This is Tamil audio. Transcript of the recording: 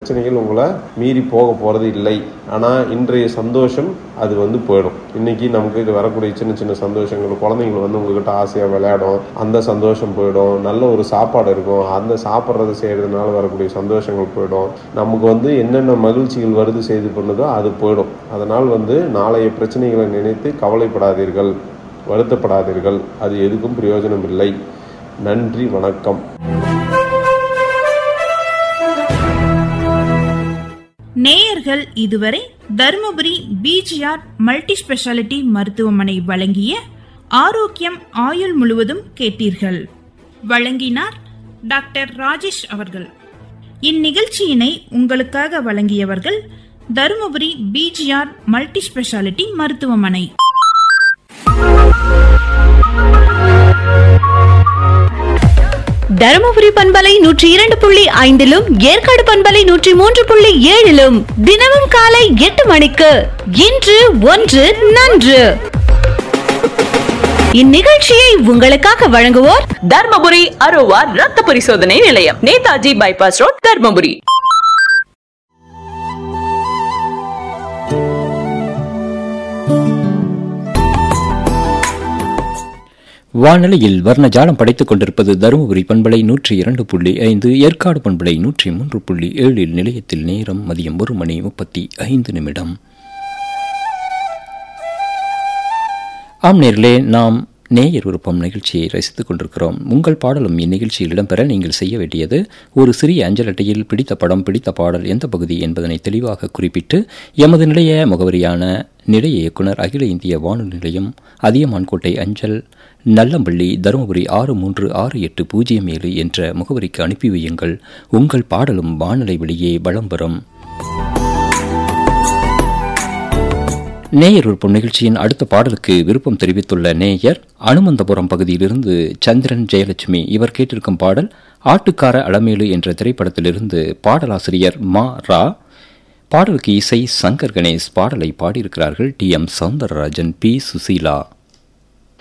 பிரச்சனைகள் உங்களை மீறி போக போகிறது இல்லை ஆனால் இன்றைய சந்தோஷம் அது வந்து போயிடும் இன்னைக்கு நமக்கு இது வரக்கூடிய சின்ன சின்ன சந்தோஷங்கள் குழந்தைங்கள் வந்து உங்ககிட்ட ஆசையாக விளையாடும் அந்த சந்தோஷம் போயிடும் நல்ல ஒரு சாப்பாடு இருக்கும் அந்த சாப்பிட்றது செய்கிறதுனால வரக்கூடிய சந்தோஷங்கள் போயிடும் நமக்கு வந்து என்னென்ன மகிழ்ச்சிகள் வருது செய்து பண்ணுதோ அது போயிடும் அதனால் வந்து நாளைய பிரச்சனைகளை நினைத்து கவலைப்படாதீர்கள் வருத்தப்படாதீர்கள் அது எதுக்கும் பிரயோஜனம் இல்லை நன்றி வணக்கம் நேயர்கள் இதுவரை தருமபுரி பிஜிஆர் மல்டி ஸ்பெஷாலிட்டி மருத்துவமனை வழங்கிய ஆரோக்கியம் ஆயுள் முழுவதும் கேட்டீர்கள் வழங்கினார் டாக்டர் ராஜேஷ் அவர்கள் இந்நிகழ்ச்சியினை உங்களுக்காக வழங்கியவர்கள் தருமபுரி பிஜிஆர் மல்டி ஸ்பெஷாலிட்டி மருத்துவமனை தருமபுரி பண்பலை நூற்றி இரண்டு புள்ளி ஐந்திலும் ஏற்காடு பண்பலை நூற்றி மூன்று புள்ளி ஏழிலும் தினமும் காலை எட்டு மணிக்கு இன்று ஒன்று நன்று இந்நிகழ்ச்சியை உங்களுக்காக வழங்குவோர் தர்மபுரி அரோவா ரத்த பரிசோதனை நிலையம் நேதாஜி பைபாஸ் ரோட் தர்மபுரி வானிலையில் வர்ணஜாலம் படைத்துக் கொண்டிருப்பது தருமபுரி பண்பலை நூற்றி இரண்டு புள்ளி ஐந்து ஏற்காடு பண்பலை நூற்றி மூன்று புள்ளி ஏழில் நிலையத்தில் நேரம் மதியம் ஒரு மணி முப்பத்தி ஐந்து நிமிடம் ஆம் நேர்களே நாம் நேயர் விருப்பம் நிகழ்ச்சியை ரசித்துக் கொண்டிருக்கிறோம் உங்கள் பாடலும் இந்நிகழ்ச்சியில் இடம்பெற நீங்கள் செய்ய வேண்டியது ஒரு சிறிய அஞ்சல் அட்டையில் பிடித்த படம் பிடித்த பாடல் எந்த பகுதி என்பதனை தெளிவாக குறிப்பிட்டு எமது நிலைய முகவரியான நிலைய இயக்குனர் அகில இந்திய வானொலி நிலையம் அதியமான்கோட்டை அஞ்சல் நல்லம்பள்ளி தருமபுரி ஆறு மூன்று ஆறு எட்டு பூஜ்ஜியம் ஏழு என்ற முகவரிக்கு அனுப்பி வையுங்கள் உங்கள் பாடலும் வானொலி வெளியே வளம் பெறும் நேயர் விருப்பம் நிகழ்ச்சியின் அடுத்த பாடலுக்கு விருப்பம் தெரிவித்துள்ள நேயர் அனுமந்தபுரம் பகுதியிலிருந்து சந்திரன் ஜெயலட்சுமி இவர் கேட்டிருக்கும் பாடல் ஆட்டுக்கார அலமேலு என்ற திரைப்படத்திலிருந்து பாடலாசிரியர் மா ரா பாடலுக்கு இசை சங்கர் கணேஷ் பாடலை பாடியிருக்கிறார்கள் T M Soundararajan P Susheela